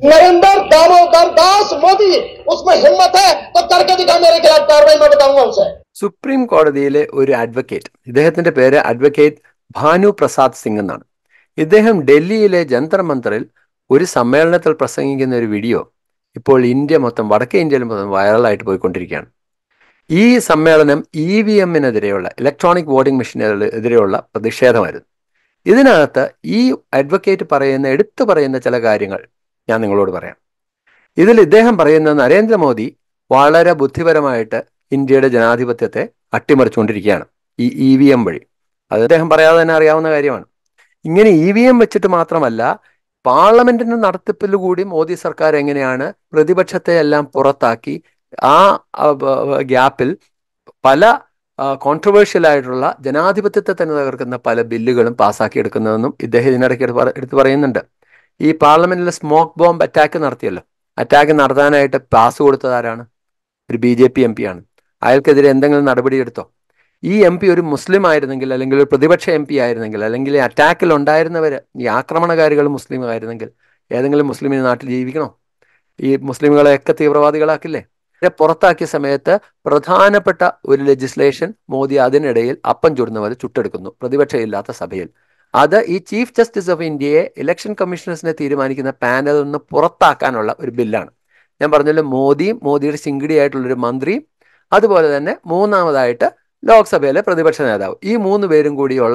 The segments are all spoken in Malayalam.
नरेंद्र दामोदर दास मोदी उसमें हिम्मत है तो करके दिखा मेरे खिलाफ कार्रवाई मैं बताऊंगा उसे സുപ്രീം കോടതിയിലെ ഒരു അഡ്വക്കേറ്റ് ഇദ്ദേഹത്തിന്റെ പേര് അഡ്വക്കേറ്റ് ഭാനു പ്രസാദ് സിംഗ് എന്നാണ് ഇദ്ദേഹം ഡൽഹിയിലെ ജന്തർ മന്ദറിൽ ഒരു സമ്മേളനത്തിൽ പ്രസംഗിക്കുന്ന ഒരു വീഡിയോ ഇപ്പോൾ ഇന്ത്യ മൊത്തം വടക്കേ ഇന്ത്യയിൽ മൊത്തം വൈറലായിട്ട് പോയിക്കൊണ്ടിരിക്കുകയാണ് ഈ സമ്മേളനം ഇ വി എമ്മിനെതിരെയുള്ള ഇലക്ട്രോണിക് വോട്ടിംഗ് മെഷീനുകൾക്കെതിരെയുള്ള പ്രതിഷേധമായിരുന്നു ഇതിനകത്ത് ഈ അഡ്വക്കേറ്റ് പറയുന്ന എടുത്തു പറയുന്ന ചില കാര്യങ്ങൾ ഞാൻ നിങ്ങളോട് പറയാം ഇതിൽ ഇദ്ദേഹം പറയുന്ന നരേന്ദ്രമോദി വളരെ ബുദ്ധിപരമായിട്ട് ഇന്ത്യയുടെ ജനാധിപത്യത്തെ അട്ടിമറിച്ചുകൊണ്ടിരിക്കുകയാണ് ഈ ഇ വി എം വഴി അത് അദ്ദേഹം പറയാതെ തന്നെ അറിയാവുന്ന കാര്യമാണ് ഇങ്ങനെ ഇ വി എം വെച്ചിട്ട് മാത്രമല്ല പാർലമെന്റിന്റെ നടത്തിപ്പിൽ കൂടി മോദി സർക്കാർ എങ്ങനെയാണ് പ്രതിപക്ഷത്തെ എല്ലാം പുറത്താക്കി ആ ഗ്യാപ്പിൽ പല കോൺട്രവേഴ്ഷ്യൽ ആയിട്ടുള്ള ജനാധിപത്യത്തെ തന്നെ തകർക്കുന്ന പല ബില്ലുകളും പാസ്സാക്കി എടുക്കുന്നതെന്നും ഇദ്ദേഹം ഇതിനിടയ്ക്ക് എടുത്ത് പറയുന്നുണ്ട് ഈ പാർലമെന്റിൽ സ്മോക്ക് ബോംബ് അറ്റാക്ക് നടത്തിയല്ലോ അറ്റാക്ക് നടത്താനായിട്ട് പാസ് കൊടുത്തത് ആരാണ് ഒരു B J P M P ആണ് അയാൾക്കെതിരെ എന്തെങ്കിലും നടപടി എടുത്തോ ഈ എം പി ഒരു മുസ്ലിം ആയിരുന്നെങ്കിൽ അല്ലെങ്കിൽ ഒരു പ്രതിപക്ഷ എം പി ആയിരുന്നെങ്കിൽ അല്ലെങ്കിൽ അറ്റാക്കിൽ ഉണ്ടായിരുന്നവർ ഈ ആക്രമണകാരികൾ മുസ്ലിം ആയിരുന്നെങ്കിൽ ഏതെങ്കിലും മുസ്ലിം നാട്ടിൽ ജീവിക്കണോ ഈ മുസ്ലിമുകളെയൊക്കെ തീവ്രവാദികളാക്കില്ലേ പുറത്താക്കിയ സമയത്ത് പ്രധാനപ്പെട്ട ഒരു ലെജിസ്ലേഷൻ മോദി അതിനിടയിൽ അപ്പം ചുടുന്ന പോലെ ചുട്ടെടുക്കുന്നു പ്രതിപക്ഷമില്ലാത്ത സഭയിൽ അത് ഈ ചീഫ് ജസ്റ്റിസ് ഓഫ് ഇന്ത്യയെ ഇലക്ഷൻ കമ്മീഷണേഴ്സിനെ തീരുമാനിക്കുന്ന പാനലിൽ നിന്ന് പുറത്താക്കാനുള്ള ഒരു ബില്ലാണ് ഞാൻ പറഞ്ഞല്ലോ മോദിയും മോദിയുടെ ചിങ്കിടിയായിട്ടുള്ളൊരു മന്ത്രിയും അതുപോലെ തന്നെ മൂന്നാമതായിട്ട് ലോക്സഭയിലെ പ്രതിപക്ഷ നേതാവ് ഈ മൂന്ന് പേരും കൂടിയുള്ള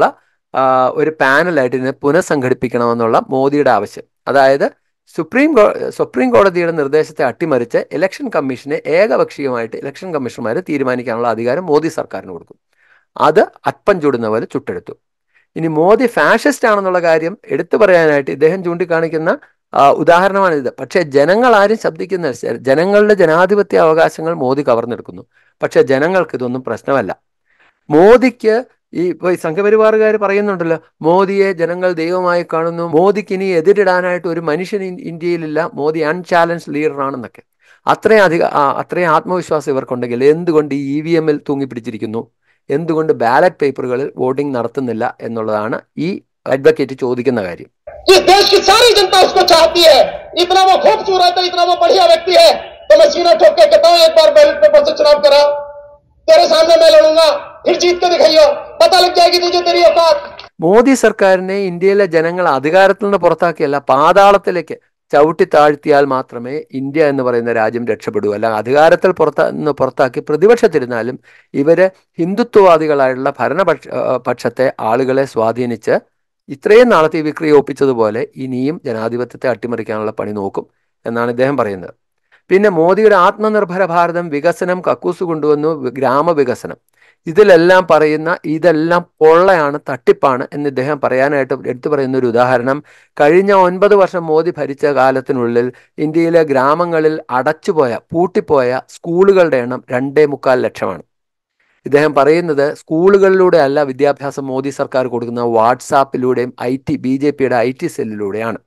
ഒരു പാനലായിട്ട് ഇതിനെ പുനഃസംഘടിപ്പിക്കണമെന്നുള്ള മോദിയുടെ ആവശ്യം അതായത് സുപ്രീം സുപ്രീം കോടതിയുടെ നിർദ്ദേശത്തെ അട്ടിമറിച്ച് ഇലക്ഷൻ കമ്മീഷനെ ഏകപക്ഷീയമായിട്ട് ഇലക്ഷൻ കമ്മീഷണർമാരെ തീരുമാനിക്കാനുള്ള അധികാരം മോദി സർക്കാരിന് കൊടുക്കും അത് അപ്പൻ ചുടുന്ന പോലെ ചുട്ടെടുത്തു ഇനി മോദി ഫാഷിസ്റ്റ് ആണെന്നുള്ള കാര്യം എടുത്തു പറയാനായിട്ട് ഇദ്ദേഹം ചൂണ്ടിക്കാണിക്കുന്ന ഉദാഹരണമാണിത് പക്ഷേ ജനങ്ങൾ ആരും ശബ്ദിക്കുന്ന ജനങ്ങളുടെ ജനാധിപത്യ അവകാശങ്ങൾ മോദി കവർന്നെടുക്കുന്നു പക്ഷേ ജനങ്ങൾക്ക് ഇതൊന്നും പ്രശ്നമല്ല മോദിക്ക് ഈ ഇപ്പൊ ഈ സംഘപരിവാറുകാർ പറയുന്നുണ്ടല്ലോ മോദിയെ ജനങ്ങൾ ദൈവമായി കാണുന്നു മോദിക്ക് ഇനി എതിരിടാനായിട്ട് ഒരു മനുഷ്യൻ ഇന്ത്യയിലില്ല മോദി അൺചാലഞ്ച് ലീഡറാണെന്നൊക്കെ അത്രയും അധിക അത്രയും ആത്മവിശ്വാസം ഇവർക്കുണ്ടെങ്കിൽ എന്തുകൊണ്ട് ഈ ഇ വി എമ്മിൽ തൂങ്ങിപ്പിടിച്ചിരിക്കുന്നു എന്തുകൊണ്ട് ബാലറ്റ് പേപ്പറുകളിൽ വോട്ടിംഗ് നടത്തുന്നില്ല എന്നുള്ളതാണ് ഈ അഡ്വക്കേറ്റ് ചോദിക്കുന്ന കാര്യം इस देश की सारी जनता उसको चाहती है इतना वो खूबसूरत है इतना वो बढ़िया व्यक्ति है तो मैं सीना ठोक के कहता हूं एक बार बैलेट पेपर से चुनाव करा तेरे सामने मैं लड़ूंगा फिर जीत के दिखाइयो पता लग जाएगी तुझे तेरी औकात മോദി സർക്കാരിനെ ഇന്ത്യയിലെ ജനങ്ങൾ അധികാരത്തിൽ നിന്ന് പുറത്താക്കിയല്ല പാതാളത്തിലേക്ക് ചവിട്ടി താഴ്ത്തിയാൽ മാത്രമേ ഇന്ത്യ എന്ന് പറയുന്ന രാജ്യം രക്ഷപ്പെടൂ അല്ല അധികാരത്തിൽ പുറത്ത നിന്ന് പുറത്താക്കി പ്രതിപക്ഷത്തിരുന്നാലും ഇവര് ഹിന്ദുത്വവാദികളായിട്ടുള്ള ഭരണപക്ഷ പക്ഷത്തെ ആളുകളെ സ്വാധീനിച്ച് ഇത്രയും നാളത്തെ വിക്രിയ ഒപ്പിച്ചതുപോലെ ഇനിയും ജനാധിപത്യത്തെ അട്ടിമറിക്കാനുള്ള പണി നോക്കും എന്നാണ് ഇദ്ദേഹം പറയുന്നത് പിന്നെ മോദിയുടെ ആത്മനിർഭര ഭാരതം വികസനം കക്കൂസ് കൊണ്ടുവന്നു ഗ്രാമവികസനം ഇതിലെല്ലാം പറയുന്ന ഇതെല്ലാം പൊള്ളയാണ് തട്ടിപ്പാണ് എന്ന് ഇദ്ദേഹം പറയാനായിട്ട് എടുത്തു പറയുന്ന ഒരു ഉദാഹരണം കഴിഞ്ഞ ഒൻപത് വർഷം മോദി ഭരിച്ച കാലത്തിനുള്ളിൽ ഇന്ത്യയിലെ ഗ്രാമങ്ങളിൽ അടച്ചുപോയ പൂട്ടിപ്പോയ സ്കൂളുകളുടെ എണ്ണം രണ്ടേ മുക്കാൽ ലക്ഷമാണ് ഇദ്ദേഹം പറയുന്നത് സ്കൂളുകളിലൂടെ അല്ല വിദ്യാഭ്യാസം മോദി സർക്കാർ കൊടുക്കുന്ന വാട്സാപ്പിലൂടെയും ഐ ടി ബി ജെ പിയുടെ ഐ ടി സെല്ലിലൂടെയാണ്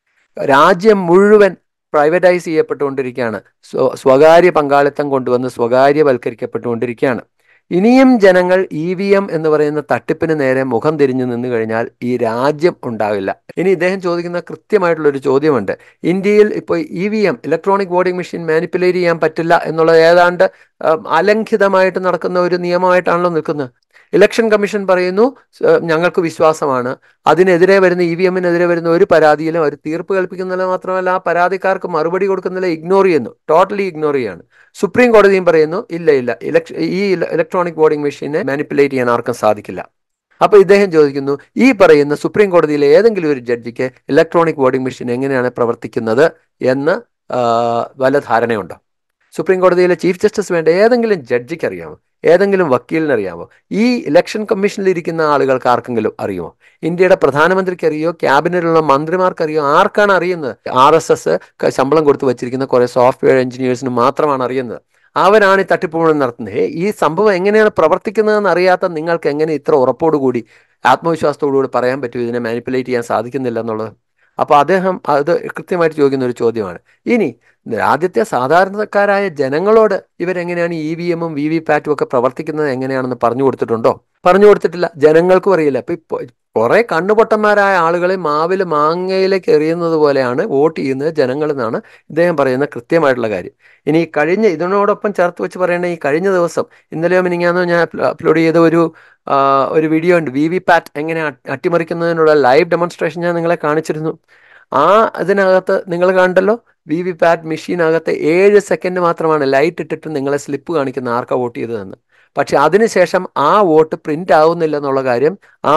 രാജ്യം മുഴുവൻ പ്രൈവറ്റൈസ് ചെയ്യപ്പെട്ടുകൊണ്ടിരിക്കുകയാണ് സ്വകാര്യ പങ്കാളിത്തം കൊണ്ടുവന്ന് സ്വകാര്യവൽക്കരിക്കപ്പെട്ടുകൊണ്ടിരിക്കുകയാണ് ഇനിയും ജനങ്ങൾ ഇ വി എം എന്ന് പറയുന്ന തട്ടിപ്പിന് നേരെ മുഖം തിരിഞ്ഞു നിന്നു കഴിഞ്ഞാൽ ഈ രാജ്യം ഉണ്ടാവില്ല ഇനി ഇദ്ദേഹം ചോദിക്കുന്ന കൃത്യമായിട്ടുള്ള ഒരു ചോദ്യമുണ്ട് ഇന്ത്യയിൽ ഇപ്പോൾ E V M electronic voting machine manipulate ചെയ്യാൻ പറ്റില്ല എന്നുള്ളത് ഏതാണ്ട് അലംഘിതമായിട്ട് നടക്കുന്ന ഒരു നിയമമായിട്ടാണല്ലോ നിൽക്കുന്നത് ഇലക്ഷൻ കമ്മീഷൻ പറയുന്നു ഞങ്ങൾക്ക് വിശ്വാസമാണ് അതിനെതിരെ വരുന്ന ഇ വി എമ്മിനെതിരെ വരുന്ന ഒരു പരാതിയിലും അവർ തീർപ്പ് കൽപ്പിക്കുന്നില്ല മാത്രമല്ല ആ പരാതിക്കാർക്ക് മറുപടി കൊടുക്കുന്നില്ല ഇഗ്നോർ ചെയ്യുന്നു ടോട്ടലി ഇഗ്നോർ ചെയ്യാണ് സുപ്രീം കോടതിയും പറയുന്നു ഇല്ല ഇല്ല ഇലക്ഷ ഈ ഇലക്ട്രോണിക് വോട്ടിംഗ് മെഷീനെ മാനിപ്പുലേറ്റ് ചെയ്യാൻ ആർക്കും സാധിക്കില്ല അപ്പൊ ഇദ്ദേഹം ചോദിക്കുന്നു ഈ പറയുന്ന സുപ്രീം കോടതിയിലെ ഏതെങ്കിലും ഒരു ജഡ്ജിക്ക് ഇലക്ട്രോണിക് വോട്ടിംഗ് മെഷീൻ എങ്ങനെയാണ് പ്രവർത്തിക്കുന്നത് എന്ന് വല്ല ധാരണയുണ്ടോ സുപ്രീം കോടതിയിലെ ചീഫ് ജസ്റ്റിസ് വേണ്ട ഏതെങ്കിലും ജഡ്ജിക്ക് അറിയാമോ ഏതെങ്കിലും വക്കീലിന് അറിയാമോ ഈ ഇലക്ഷൻ കമ്മീഷനിൽ ഇരിക്കുന്ന ആളുകൾക്ക് ആർക്കെങ്കിലും അറിയുമോ ഇന്ത്യയുടെ പ്രധാനമന്ത്രിക്ക് അറിയോ ക്യാബിനറ്റിലുള്ള മന്ത്രിമാർക്ക് അറിയോ ആർക്കാണ് അറിയുന്നത് ആർ എസ് എസ് ശമ്പളം കൊടുത്ത് വെച്ചിരിക്കുന്ന കുറെ സോഫ്റ്റ്വെയർ എഞ്ചിനീയേഴ്സിന് മാത്രമാണ് അറിയുന്നത് അവരാണ് ഈ തട്ടിപ്പ് മുഴുവൻ നടത്തുന്നത് ഈ സംഭവം എങ്ങനെയാണ് പ്രവർത്തിക്കുന്നതെന്ന് അറിയാത്ത നിങ്ങൾക്ക് എങ്ങനെ ഇത്ര ഉറപ്പോടുകൂടി ആത്മവിശ്വാസത്തോടുകൂടി പറയാൻ പറ്റും ഇതിനെ മാനിപ്പുലേറ്റ് ചെയ്യാൻ സാധിക്കുന്നില്ല എന്നുള്ളത് അപ്പോൾ അദ്ദേഹം അത് കൃത്യമായിട്ട് ചോദിക്കുന്ന ഒരു ചോദ്യമാണ് ഇനി ആദ്യത്തെ സാധാരണക്കാരായ ജനങ്ങളോട് ഇവരെങ്ങനെയാണ് ഇ വി എമ്മും വി വി പാറ്റും ഒക്കെ പ്രവർത്തിക്കുന്നത് എങ്ങനെയാണെന്ന് പറഞ്ഞു കൊടുത്തിട്ടുണ്ടോ പറഞ്ഞു കൊടുത്തിട്ടില്ല ജനങ്ങൾക്കും അറിയില്ല അപ്പൊ ഇപ്പൊ കുറെ കണ്ണുപൊട്ടന്മാരായ ആളുകളെ മാവിൽ മാങ്ങയിലേക്ക് എറിയുന്നത് പോലെയാണ് വോട്ട് ചെയ്യുന്നത് ജനങ്ങൾ എന്നാണ് ഇദ്ദേഹം പറയുന്ന കൃത്യമായിട്ടുള്ള കാര്യം ഇനി ഈ കഴിഞ്ഞ ഇതിനോടൊപ്പം ചേർത്ത് വെച്ച് പറയേണ്ട ഈ കഴിഞ്ഞ ദിവസം ഇന്നലെയോ മിനിങ്ങാന്നോ ഞാൻ അപ്ലോഡ് ചെയ്ത ഒരു ഒരു വീഡിയോ ഉണ്ട് വി വി പാറ്റ് എങ്ങനെ അട്ടിമറിക്കുന്നതിനുള്ള ലൈവ് ഡെമോൺസ്ട്രേഷൻ ഞാൻ നിങ്ങളെ കാണിച്ചിരുന്നു ആ അതിനകത്ത് നിങ്ങൾ കണ്ടല്ലോ വി വി പാറ്റ് മെഷീനകത്ത് ഏഴ് സെക്കൻഡ് മാത്രമാണ് ലൈറ്റ് ഇട്ടിട്ട് നിങ്ങളെ സ്ലിപ്പ് കാണിക്കുന്ന ആർക്കാ വോട്ട് ചെയ്തതെന്ന് പക്ഷെ അതിനുശേഷം ആ വോട്ട് പ്രിന്റ് ആവുന്നില്ല എന്നുള്ള കാര്യം ആ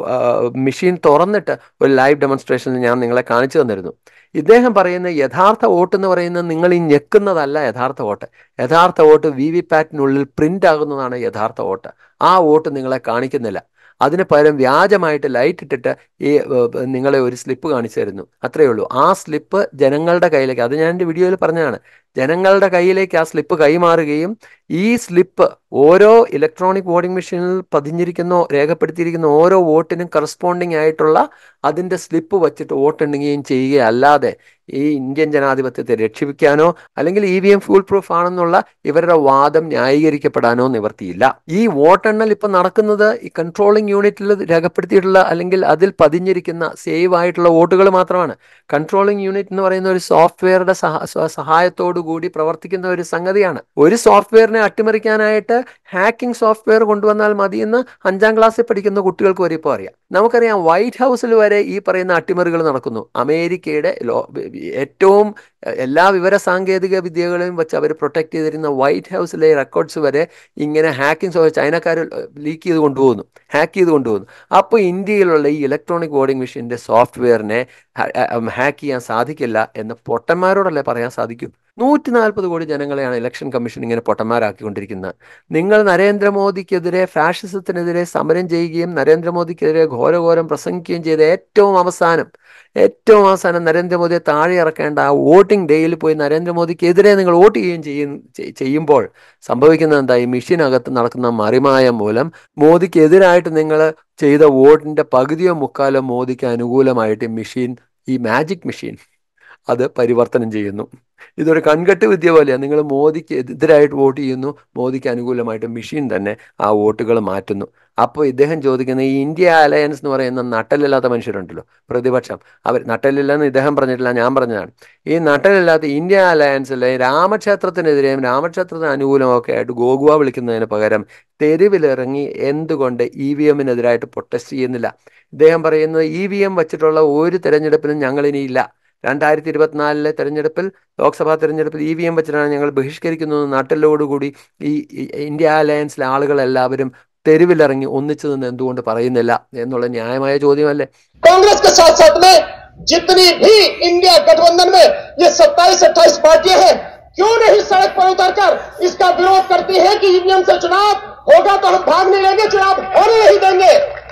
മെഷീൻ തുറന്നിട്ട് ഒരു ലൈവ് ഡെമോൺസ്ട്രേഷനിൽ ഞാൻ നിങ്ങളെ കാണിച്ചു തന്നിരുന്നു ഇദ്ദേഹം പറയുന്ന യഥാർത്ഥ വോട്ട് എന്ന് പറയുന്നത് നിങ്ങൾ ഈ ഞെക്കുന്നതല്ല യഥാർത്ഥ വോട്ട് യഥാർത്ഥ വോട്ട് വി വി പാറ്റിനുള്ളിൽ പ്രിന്റ് ആകുന്നതാണ് യഥാർത്ഥ വോട്ട് ആ വോട്ട് നിങ്ങളെ കാണിക്കുന്നില്ല അതിന് പകരം വ്യാജമായിട്ട് ലൈറ്റ് ഇട്ടിട്ട് ഈ നിങ്ങളെ ഒരു സ്ലിപ്പ് കാണിച്ചു തരുന്നു അത്രയേ ഉള്ളൂ ആ സ്ലിപ്പ് ജനങ്ങളുടെ കയ്യിലേക്ക് അത് ഞാൻ എൻ്റെ വീഡിയോയിൽ പറഞ്ഞതാണ് ജനങ്ങളുടെ കയ്യിലേക്ക് ആ സ്ലിപ്പ് കൈമാറുകയും ഈ സ്ലിപ്പ് ഓരോ ഇലക്ട്രോണിക് വോട്ടിംഗ് മെഷീനിൽ പതിഞ്ഞിരിക്കുന്ന രേഖപ്പെടുത്തിയിരിക്കുന്ന ഓരോ വോട്ടിനും കറസ്പോണ്ടിങ് ആയിട്ടുള്ള അതിൻ്റെ സ്ലിപ്പ് വച്ചിട്ട് വോട്ടെണ്ണുകയും ചെയ്യുകയല്ലാതെ ഈ ഇന്ത്യൻ ജനാധിപത്യത്തെ രക്ഷിക്കാനോ അല്ലെങ്കിൽ E V M full proof ആണെന്നുള്ള ഇവരുടെ വാദം ന്യായീകരിക്കപ്പെടാനോ നിവർത്തിയില്ല ഈ വോട്ടെണ്ണൽ ഇപ്പം നടക്കുന്നത് ഈ കൺട്രോളിംഗ് യൂണിറ്റിൽ രേഖപ്പെടുത്തിയിട്ടുള്ള അല്ലെങ്കിൽ അതിൽ പതിഞ്ഞിരിക്കുന്ന സേവ് ആയിട്ടുള്ള വോട്ടുകൾ മാത്രമാണ് കൺട്രോളിംഗ് യൂണിറ്റ് എന്ന് പറയുന്ന ഒരു സോഫ്റ്റ്വെയറുടെ സഹായത്തോടു കൂടി പ്രവർത്തിക്കുന്ന ഒരു സംഗതിയാണ് ഒരു സോഫ്റ്റ്വെയറിനെ അട്ടിമറിക്കാനായിട്ട് ഹാക്കിംഗ് സോഫ്റ്റ്വെയർ കൊണ്ടുവന്നാൽ മതിയെന്ന് അഞ്ചാം ക്ലാസ്സിൽ പഠിക്കുന്ന കുട്ടികൾക്ക് വരെ ഇപ്പോൾ അറിയാം നമുക്കറിയാം വൈറ്റ് ഹൗസിൽ വരെ ഈ പറയുന്ന അട്ടിമറികൾ നടക്കുന്നു അമേരിക്കയുടെ ലോ ഏറ്റവും എല്ലാ വിവര സാങ്കേതിക വിദ്യകളെയും വെച്ച് അവർ പ്രൊട്ടക്ട് ചെയ്തിരുന്ന വൈറ്റ് ഹൗസിലെ റെക്കോർഡ്സ് വരെ ഇങ്ങനെ ഹാക്കിംഗ് ചൈനക്കാർ ലീക്ക് ചെയ്ത് കൊണ്ടുപോകുന്നു ഹാക്ക് ചെയ്ത് കൊണ്ടുപോകുന്നു അപ്പോൾ ഇന്ത്യയിലുള്ള ഈ ഇലക്ട്രോണിക് വോട്ടിംഗ് മെഷീൻ്റെ സോഫ്റ്റ്വെയറിനെ ഹാക്ക് ചെയ്യാൻ സാധിക്കില്ല എന്ന് പൊട്ടന്മാരോടല്ലേ പറയാൻ സാധിക്കും നൂറ്റി നാൽപ്പത് കോടി ജനങ്ങളെയാണ് ഇലക്ഷൻ കമ്മീഷൻ ഇങ്ങനെ പൊട്ടന്മാരാക്കിക്കൊണ്ടിരിക്കുന്നത് നിങ്ങൾ നരേന്ദ്രമോദിക്കെതിരെ ഫാഷിസത്തിനെതിരെ സമരം ചെയ്യുകയും നരേന്ദ്രമോദിക്കെതിരെ ഘോരഘോരം പ്രസംഗിക്കുകയും ചെയ്ത ഏറ്റവും അവസാനം ഏറ്റവും അവസാനം നരേന്ദ്രമോദിയെ താഴെ ഇറക്കേണ്ട ആ വോട്ടിംഗ് ഡേയിൽ പോയി നരേന്ദ്രമോദിക്കെതിരെ നിങ്ങൾ വോട്ട് ചെയ്യുകയും ചെയ്യും ചെയ്യുമ്പോൾ സംഭവിക്കുന്നത് എന്താ ഈ മെഷീനകത്ത് നടക്കുന്ന മറിമായം മൂലം മോദിക്കെതിരായിട്ട് നിങ്ങൾ ചെയ്ത വോട്ടിന്റെ പകുതിയോ മുക്കാലോ മോദിക്ക് അനുകൂലമായിട്ട് മെഷീൻ ഈ മാജിക് മെഷീൻ അത് പരിവർത്തനം ചെയ്യുന്നു ഇതൊരു കൺകെട്ട് വിദ്യ പോലെയാണ് നിങ്ങൾ മോദിക്ക് എതിരായിട്ട് വോട്ട് ചെയ്യുന്നു മോദിക്ക് അനുകൂലമായിട്ട് മെഷീൻ തന്നെ ആ വോട്ടുകൾ മാറ്റുന്നു അപ്പോൾ ഇദ്ദേഹം ചോദിക്കുന്ന ഈ ഇന്ത്യ അലയൻസ് എന്ന് പറയുന്ന നട്ടലില്ലാത്ത മനുഷ്യരുണ്ടല്ലോ പ്രതിപക്ഷം അവർ നട്ടലില്ലെന്ന് ഇദ്ദേഹം പറഞ്ഞിട്ടില്ല ഞാൻ പറഞ്ഞതാണ് ഈ നട്ടലില്ലാത്ത ഇന്ത്യ അലയൻസിലെ രാമക്ഷേത്രത്തിനെതിരെയും രാമക്ഷേത്രത്തിന് അനുകൂലമൊക്കെ ആയിട്ട് ഗോകുവ വിളിക്കുന്നതിന് പകരം തെരുവിലിറങ്ങി എന്തുകൊണ്ട് ഇ വി എമ്മിനെതിരായിട്ട് പ്രൊട്ടസ്റ്റ് ചെയ്യുന്നില്ല ഇദ്ദേഹം പറയുന്നത് ഇ വി എം വെച്ചിട്ടുള്ള ഒരു തെരഞ്ഞെടുപ്പിനും ഞങ്ങളിനിയില്ല രണ്ടായിരത്തി ഇരുപത്തിനാലിലെ തെരഞ്ഞെടുപ്പിൽ ലോക്സഭാ തെരഞ്ഞെടുപ്പിൽ ഇ വി എം വെച്ചിട്ടാണ് ഞങ്ങൾ ബഹിഷ്കരിക്കുന്നത് നാട്ടിലോടുകൂടി ഈ ഇന്ത്യ അലയൻസിലെ ആളുകളെല്ലാവരും തെരുവിലിറങ്ങി ഒന്നിച്ചു നിന്ന് എന്തുകൊണ്ട് പറയുന്നില്ല എന്നുള്ള ന്യായമായ ചോദ്യമല്ലേ कांग्रेस के साथ साथ में जितनी भी इंडिया गठबंधन में ये सत्ताईस अट्ठाईस पार्टियां हैं क्यों नहीं सड़क पर उतरकर इसका विरोध करती है कि ईवीएम से चुनाव होगा तो हम भाग नहीं लेंगे चुनाव होने नहीं देंगे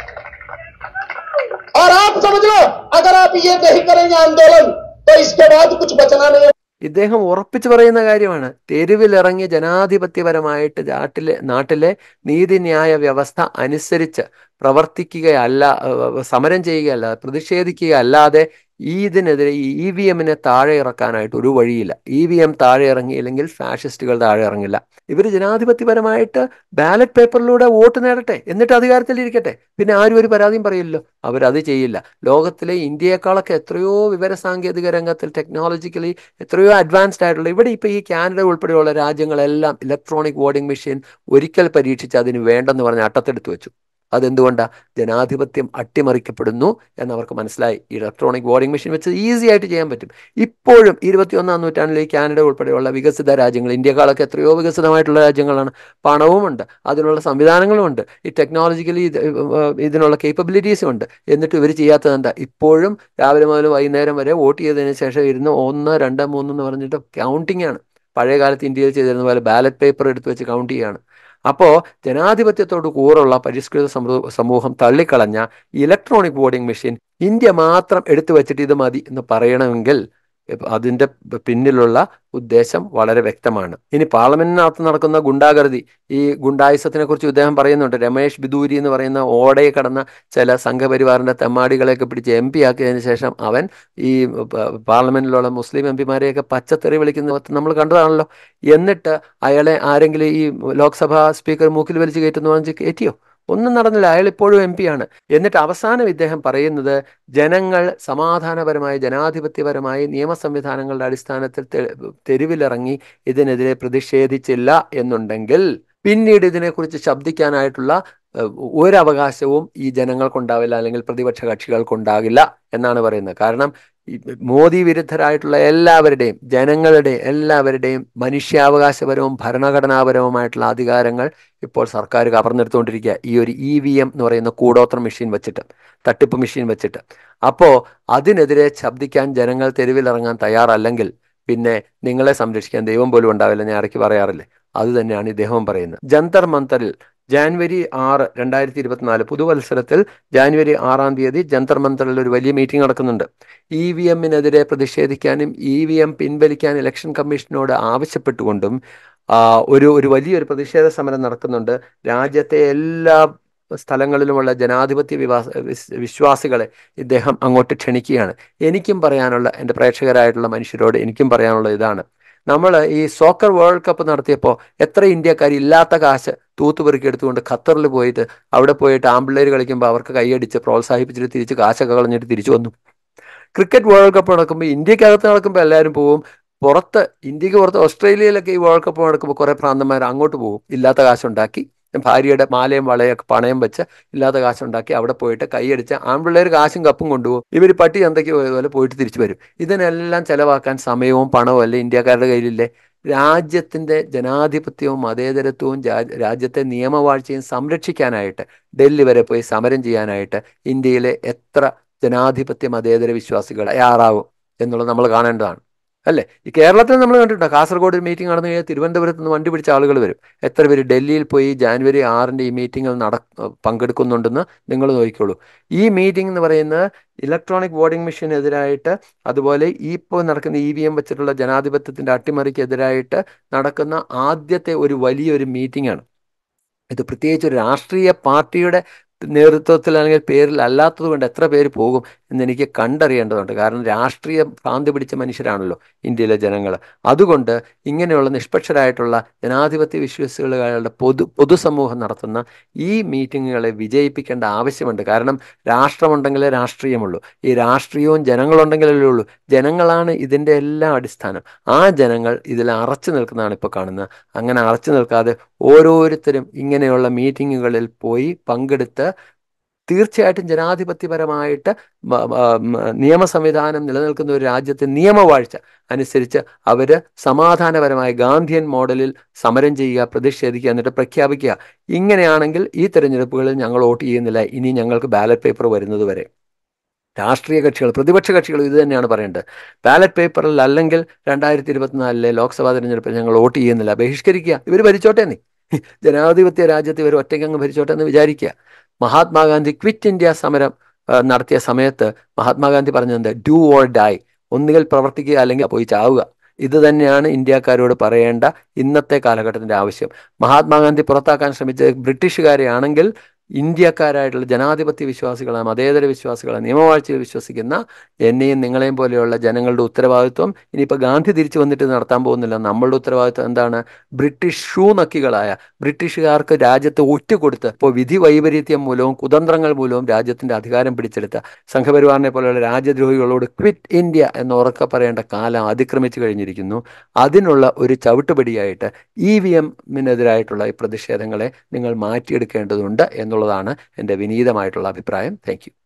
और आप समझ लो अगर आप ये नहीं करेंगे आंदोलन तो इसके बाद कुछ बचना नहीं ഇദ്ദേഹം ഉറപ്പിച്ചു പറയുന്ന കാര്യമാണ് തെരുവിലിറങ്ങി ജനാധിപത്യപരമായിട്ട് നാട്ടിലെ നാട്ടിലെ നീതിന്യായ വ്യവസ്ഥ അനുസരിച്ച് പ്രവർത്തിക്കുകയല്ല സമരം ചെയ്യുകയല്ല പ്രതിഷേധിക്കുകയല്ലാതെ ഈ ഇതിനെതിരെ ഈ ഇ വി എമ്മിനെ താഴെ ഇറക്കാനായിട്ട് ഒരു വഴിയില്ല ഇ വി എം താഴെ ഇറങ്ങിയില്ലെങ്കിൽ ഫാഷിസ്റ്റുകൾ താഴെ ഇറങ്ങില്ല ഇവർ ജനാധിപത്യപരമായിട്ട് ബാലറ്റ് പേപ്പറിലൂടെ വോട്ട് നേടട്ടെ എന്നിട്ട് അധികാരത്തിൽ ഇരിക്കട്ടെ പിന്നെ ആരും ഒരു പരാതിയും പറയില്ലല്ലോ അവരത് ചെയ്യില്ല ലോകത്തിലെ ഇന്ത്യയെക്കാളൊക്കെ എത്രയോ വിവര സാങ്കേതിക രംഗത്തിൽ ടെക്നോളജിക്കലി എത്രയോ അഡ്വാൻസ്ഡ് ആയിട്ടുള്ള ഇവിടെ ഇപ്പോൾ ഈ കാനഡ ഉൾപ്പെടെയുള്ള രാജ്യങ്ങളെല്ലാം ഇലക്ട്രോണിക് വോട്ടിംഗ് മെഷീൻ ഒരിക്കൽ പരീക്ഷിച്ച് അതിന് വേണ്ടെന്ന് പറഞ്ഞ് അട്ടത്തെടുത്ത് വെച്ചു അതെന്തുകൊണ്ടാണ് ജനാധിപത്യം അട്ടിമറിക്കപ്പെടുന്നു എന്നവർക്ക് മനസ്സിലായി ഇലക്ട്രോണിക് വോട്ടിംഗ് മെഷീൻ വെച്ച് ഈസി ആയിട്ട് ചെയ്യാൻ പറ്റും ഇപ്പോഴും ഇരുപത്തിയൊന്നാം നൂറ്റാണ്ടിൽ ഈ കാനഡ ഉൾപ്പെടെയുള്ള വികസിത രാജ്യങ്ങൾ ഇന്ത്യക്കാളൊക്കെ എത്രയോ വികസിതമായിട്ടുള്ള രാജ്യങ്ങളാണ് പണവുമുണ്ട് അതിനുള്ള സംവിധാനങ്ങളുമുണ്ട് ഈ ടെക്നോളജിക്കലി ഇതിനുള്ള കേപ്പബിലിറ്റീസും ഉണ്ട് എന്നിട്ട് ഇവർ ചെയ്യാത്തത് എന്താ ഇപ്പോഴും രാവിലെ മുതൽ വൈകുന്നേരം വരെ വോട്ട് ചെയ്തതിന് ശേഷം ഇരുന്ന് ഒന്ന് രണ്ട് മൂന്ന് എന്ന് പറഞ്ഞിട്ട് കൗണ്ടിങ് ആണ് പഴയ കാലത്ത് ഇന്ത്യയിൽ ചെയ്തിരുന്ന പോലെ ബാലറ്റ് പേപ്പർ എടുത്ത് വെച്ച് കൗണ്ട് ചെയ്യാണ് അപ്പോൾ ജനാധിപത്യത്തോട് കൂറുള്ള പരിഷ്കൃത സമൂഹം തള്ളിക്കളഞ്ഞ ഇലക്ട്രോണിക് വോട്ടിംഗ് മെഷീൻ ഇന്ത്യ മാത്രം എടുത്തു വെച്ചിട്ട് ഇത് മതി എന്ന് പറയണമെങ്കിൽ അതിന്റെ പിന്നിലുള്ള ഉദ്ദേശം വളരെ വ്യക്തമാണ് ഇനി പാർലമെന്റിനകത്ത് നടക്കുന്ന ഗുണ്ടാഗർദി ഈ ഗുണ്ടായുസത്തിനെ കുറിച്ച് ഇദ്ദേഹം പറയുന്നുണ്ട് രമേശ് ബിദൂരി എന്ന് പറയുന്ന ഓടയെ കടന്ന ചില സംഘപരിവാറിന്റെ തെമ്മാടികളെയൊക്കെ പിടിച്ച് എം പി ആക്കിയതിനു ശേഷം അവൻ ഈ പാർലമെന്റിലുള്ള മുസ്ലിം എം പിമാരെയൊക്കെ പച്ചത്തെറി വിളിക്കുന്ന നമ്മൾ കണ്ടതാണല്ലോ എന്നിട്ട് അയാളെ ആരെങ്കിലും ഈ ലോക്സഭാ സ്പീക്കർ മൂക്കിൽ വലിച്ചു കയറ്റുന്നു പറഞ്ഞ് കയറ്റിയോ ഒന്നും നടന്നില്ല അയാൾ ഇപ്പോഴും എം ആണ് എന്നിട്ട് അവസാനം ഇദ്ദേഹം പറയുന്നത് ജനങ്ങൾ സമാധാനപരമായി ജനാധിപത്യപരമായി നിയമ സംവിധാനങ്ങളുടെ അടിസ്ഥാനത്തിൽ തെരുവിലിറങ്ങി ഇതിനെതിരെ പ്രതിഷേധിച്ചില്ല എന്നുണ്ടെങ്കിൽ പിന്നീട് ഇതിനെക്കുറിച്ച് ശബ്ദിക്കാനായിട്ടുള്ള ഒരവകാശവും ഈ ജനങ്ങൾക്കുണ്ടാവില്ല അല്ലെങ്കിൽ പ്രതിപക്ഷ കക്ഷികൾക്കുണ്ടാകില്ല എന്നാണ് പറയുന്നത് കാരണം മോദി വിരുദ്ധരായിട്ടുള്ള എല്ലാവരുടെയും ജനങ്ങളുടെ എല്ലാവരുടെയും മനുഷ്യാവകാശപരവും ഭരണഘടനാപരവുമായിട്ടുള്ള അധികാരങ്ങൾ ഇപ്പോൾ സർക്കാർ കവർന്നെടുത്തുകൊണ്ടിരിക്കുക ഈ ഒരു ഇ വി എം എന്ന് പറയുന്ന കൂടോത്ര മെഷീൻ വെച്ചിട്ട് തട്ടിപ്പ് മെഷീൻ വെച്ചിട്ട് അപ്പോൾ അതിനെതിരെ ശബ്ദിക്കാൻ ജനങ്ങൾ തെരുവിലിറങ്ങാൻ തയ്യാറല്ലെങ്കിൽ പിന്നെ നിങ്ങളെ സംരക്ഷിക്കാൻ ദൈവം പോലും ഉണ്ടാവില്ല ഞാൻ ഇടയ്ക്ക് പറയാറില്ലേ അത് തന്നെയാണ് ഇദ്ദേഹം പറയുന്നത് ജന്തർ മന്തറിൽ ജാനുവരി ആറ് രണ്ടായിരത്തി ഇരുപത്തിനാല് പുതുവത്സരത്തിൽ ജാനുവരി ആറാം തീയതി ജന്തർ മന്തറിൽ ഒരു വലിയ മീറ്റിംഗ് നടക്കുന്നുണ്ട് ഇ വി എമ്മിനെതിരെ പ്രതിഷേധിക്കാനും ഇ വി എം പിൻവലിക്കാൻ ഇലക്ഷൻ കമ്മീഷനോട് ആവശ്യപ്പെട്ടുകൊണ്ടും ഒരു ഒരു വലിയൊരു പ്രതിഷേധ സമരം നടക്കുന്നുണ്ട് രാജ്യത്തെ എല്ലാ സ്ഥലങ്ങളിലുമുള്ള ജനാധിപത്യ വിവാസ വിശ്വാസികളെ ഇദ്ദേഹം അങ്ങോട്ട് ക്ഷണിക്കുകയാണ് എനിക്കും പറയാനുള്ള എൻ്റെ പ്രേക്ഷകരായിട്ടുള്ള മനുഷ്യരോട് എനിക്കും പറയാനുള്ള ഇതാണ് നമ്മൾ ഈ സോക്കർ വേൾഡ് കപ്പ് നടത്തിയപ്പോൾ എത്ര ഇന്ത്യക്കാർ ഇല്ലാത്ത കാശ് തൂത്തുപെറുക്കി എടുത്തുകൊണ്ട് ഖത്തറിൽ പോയിട്ട് അവിടെ പോയിട്ട് ആമ്പിള്ളേർ കളിക്കുമ്പോൾ അവർക്ക് കൈയടിച്ച് പ്രോത്സാഹിപ്പിച്ചിട്ട് തിരിച്ച് കാശൊക്കെ കളഞ്ഞിട്ട് തിരിച്ചു വന്നു ക്രിക്കറ്റ് വേൾഡ് കപ്പ് നടക്കുമ്പോൾ ഇന്ത്യക്കകത്ത് നടക്കുമ്പോൾ എല്ലാവരും പോവും പുറത്ത് ഇന്ത്യക്ക് പുറത്ത് ഓസ്ട്രേലിയയിലൊക്കെ ഈ വേൾഡ് കപ്പ് നടക്കുമ്പോൾ കുറേ പ്രാന്തന്മാർ അങ്ങോട്ട് പോകും ഇല്ലാത്ത കാശുണ്ടാക്കി ഭാര്യയുടെ മാലയും വളയൊക്കെ പണയം വെച്ച് ഇല്ലാത്ത കാശുണ്ടാക്കി അവിടെ പോയിട്ട് കൈയടിച്ച് ആൺപിള്ളേർ കാശും കപ്പും കൊണ്ടുപോകും ഇവർ പട്ടി ചന്തയ്ക്ക് പോയതുപോലെ പോയിട്ട് തിരിച്ചു വരും ഇതിനെല്ലാം ചെലവാക്കാൻ സമയവും പണവും അല്ലേ ഇന്ത്യക്കാരുടെ കയ്യിലില്ലേ രാജ്യത്തിൻ്റെ ജനാധിപത്യവും മതേതരത്വവും രാജ്യത്തെ നിയമവാഴ്ചയും സംരക്ഷിക്കാനായിട്ട് ഡൽഹി വരെ പോയി സമരം ചെയ്യാനായിട്ട് ഇന്ത്യയിലെ എത്ര ജനാധിപത്യ മതേതര വിശ്വാസികൾ തയ്യാറാവും എന്നുള്ളത് നമ്മൾ കാണേണ്ടതാണ് അല്ലേ ഈ കേരളത്തിൽ നമ്മൾ കണ്ടിട്ടുണ്ട് കാസർഗോഡ് ഒരു മീറ്റിംഗ് നടന്നു കഴിഞ്ഞാൽ തിരുവനന്തപുരത്ത് നിന്ന് വണ്ടി പിടിച്ച ആളുകൾ വരും എത്ര പേര് ഡൽഹിയിൽ പോയി ജാനുവരി ആറിൻ്റെ ഈ മീറ്റിങ്ങിൽ നട പങ്കെടുക്കുന്നുണ്ടെന്ന് നിങ്ങൾ നോക്കിക്കോളൂ ഈ മീറ്റിംഗ് എന്ന് പറയുന്നത് ഇലക്ട്രോണിക് വോട്ടിംഗ് മെഷീനെതിരായിട്ട് അതുപോലെ ഈ ഇപ്പോൾ നടക്കുന്ന ഇ വി എം വെച്ചിട്ടുള്ള ജനാധിപത്യത്തിൻ്റെ അട്ടിമറിക്കെതിരായിട്ട് നടക്കുന്ന ആദ്യത്തെ ഒരു വലിയൊരു മീറ്റിംഗ് ആണ് ഇത് പ്രത്യേകിച്ച് ഒരു രാഷ്ട്രീയ പാർട്ടിയുടെ നേതൃത്വത്തിൽ അല്ലെങ്കിൽ പേരിൽ അല്ലാത്തത് കൊണ്ട് എത്ര പേര് പോകും എന്നെനിക്ക് കണ്ടറിയേണ്ടതുണ്ട് കാരണം രാഷ്ട്രീയ ഭ്രാന്തി പിടിച്ച മനുഷ്യരാണല്ലോ ഇന്ത്യയിലെ ജനങ്ങൾ അതുകൊണ്ട് ഇങ്ങനെയുള്ള നിഷ്പക്ഷരായിട്ടുള്ള ജനാധിപത്യ വിശ്വാസികളുടെ പൊതു പൊതുസമൂഹം നടത്തുന്ന ഈ മീറ്റിങ്ങുകളെ വിജയിപ്പിക്കേണ്ട ആവശ്യമുണ്ട് കാരണം രാഷ്ട്രമുണ്ടെങ്കിലേ രാഷ്ട്രീയമുള്ളൂ ഈ രാഷ്ട്രീയവും ജനങ്ങളുണ്ടെങ്കിലല്ലേ ഉള്ളൂ ജനങ്ങളാണ് ഇതിൻ്റെ എല്ലാം അടിസ്ഥാനം ആ ജനങ്ങൾ ഇതിൽ അറച്ചു നിൽക്കുന്നതാണ് ഇപ്പോൾ കാണുന്നത് അങ്ങനെ അറച്ചു നിൽക്കാതെ ഓരോരുത്തരും ഇങ്ങനെയുള്ള മീറ്റിങ്ങുകളിൽ പോയി പങ്കെടുത്ത് തീർച്ചയായിട്ടും ജനാധിപത്യപരമായിട്ട് നിയമ സംവിധാനം നിലനിൽക്കുന്ന ഒരു രാജ്യത്തെ നിയമവാഴ്ച അനുസരിച്ച് അവർ സമാധാനപരമായ ഗാന്ധിയൻ മോഡലിൽ സമരം ചെയ്യുക പ്രതിഷേധിക്കുക എന്നിട്ട് പ്രഖ്യാപിക്കുക ഇങ്ങനെയാണെങ്കിൽ ഈ തെരഞ്ഞെടുപ്പുകളിൽ ഞങ്ങൾ വോട്ട് ചെയ്യുന്നില്ല ഇനി ഞങ്ങൾക്ക് ബാലറ്റ് പേപ്പർ വരുന്നത് വരെ രാഷ്ട്രീയ കക്ഷികൾ പ്രതിപക്ഷ കക്ഷികൾ ഇത് തന്നെയാണ് പറയേണ്ടത് ബാലറ്റ് പേപ്പറിൽ അല്ലെങ്കിൽ രണ്ടായിരത്തി ഇരുപത്തിനാലിലെ ലോക്സഭാ തെരഞ്ഞെടുപ്പിൽ ഞങ്ങൾ വോട്ട് ചെയ്യുന്നില്ല ബഹിഷ്കരിക്കുക ഇവർ ഭരിച്ചോട്ടെ നീ ജനാധിപത്യ രാജ്യത്ത് ഇവർ ഒറ്റയ്ക്കങ്ങ് ഭരിച്ചോട്ടെ എന്ന് വിചാരിക്കുക മഹാത്മാഗാന്ധി ക്വിറ്റ് ഇന്ത്യ സമരം നടത്തിയ സമയത്ത് മഹാത്മാഗാന്ധി പറഞ്ഞത് ഡു ഓർ ഡൈ ഒന്നുകിൽ പ്രവർത്തിക്കുക അല്ലെങ്കിൽ പോയി ചാവുക ഇത് തന്നെയാണ് ഇന്ത്യക്കാരോട് പറയേണ്ട ഇന്നത്തെ കാലഘട്ടത്തിന്റെ ആവശ്യം മഹാത്മാഗാന്ധി പുറത്താക്കാൻ ശ്രമിച്ചത് ബ്രിട്ടീഷുകാരെ ആണെങ്കിൽ ഇന്ത്യക്കാരായിട്ടുള്ള ജനാധിപത്യ വിശ്വാസികളെ മതേതര വിശ്വാസികളെ നിയമവാഴ്ചയിൽ വിശ്വസിക്കുന്ന എന്നെയും നിങ്ങളെയും പോലെയുള്ള ജനങ്ങളുടെ ഉത്തരവാദിത്വം ഇനിയിപ്പോൾ ഗാന്ധി തിരിച്ചു വന്നിട്ട് നടത്താൻ പോകുന്നില്ല നമ്മളുടെ ഉത്തരവാദിത്വം എന്താണ് ബ്രിട്ടീഷ് ഷൂ നക്കികളായ ബ്രിട്ടീഷുകാർക്ക് രാജ്യത്ത് ഒറ്റുകൊടുത്ത് ഇപ്പോൾ വിധി വൈപരീത്യം മൂലവും കുതന്ത്രങ്ങൾ മൂലവും രാജ്യത്തിന്റെ അധികാരം പിടിച്ചെടുത്ത സംഘപരിവാറിനെ പോലെയുള്ള രാജ്യദ്രോഹികളോട് ക്വിറ്റ് ഇന്ത്യ എന്ന് ഉറക്കെ പറയേണ്ട കാലം അതിക്രമിച്ചു കഴിഞ്ഞിരിക്കുന്നു അതിനുള്ള ഒരു ചവിട്ടുപടിയായിട്ട് ഇ വി എമ്മിനെതിരായിട്ടുള്ള ഈ പ്രതിഷേധങ്ങളെ നിങ്ങൾ മാറ്റിയെടുക്കേണ്ടതുണ്ട് എന്നുള്ളതാണ് എൻ്റെ വിനീതമായിട്ടുള്ള അഭിപ്രായം താങ്ക്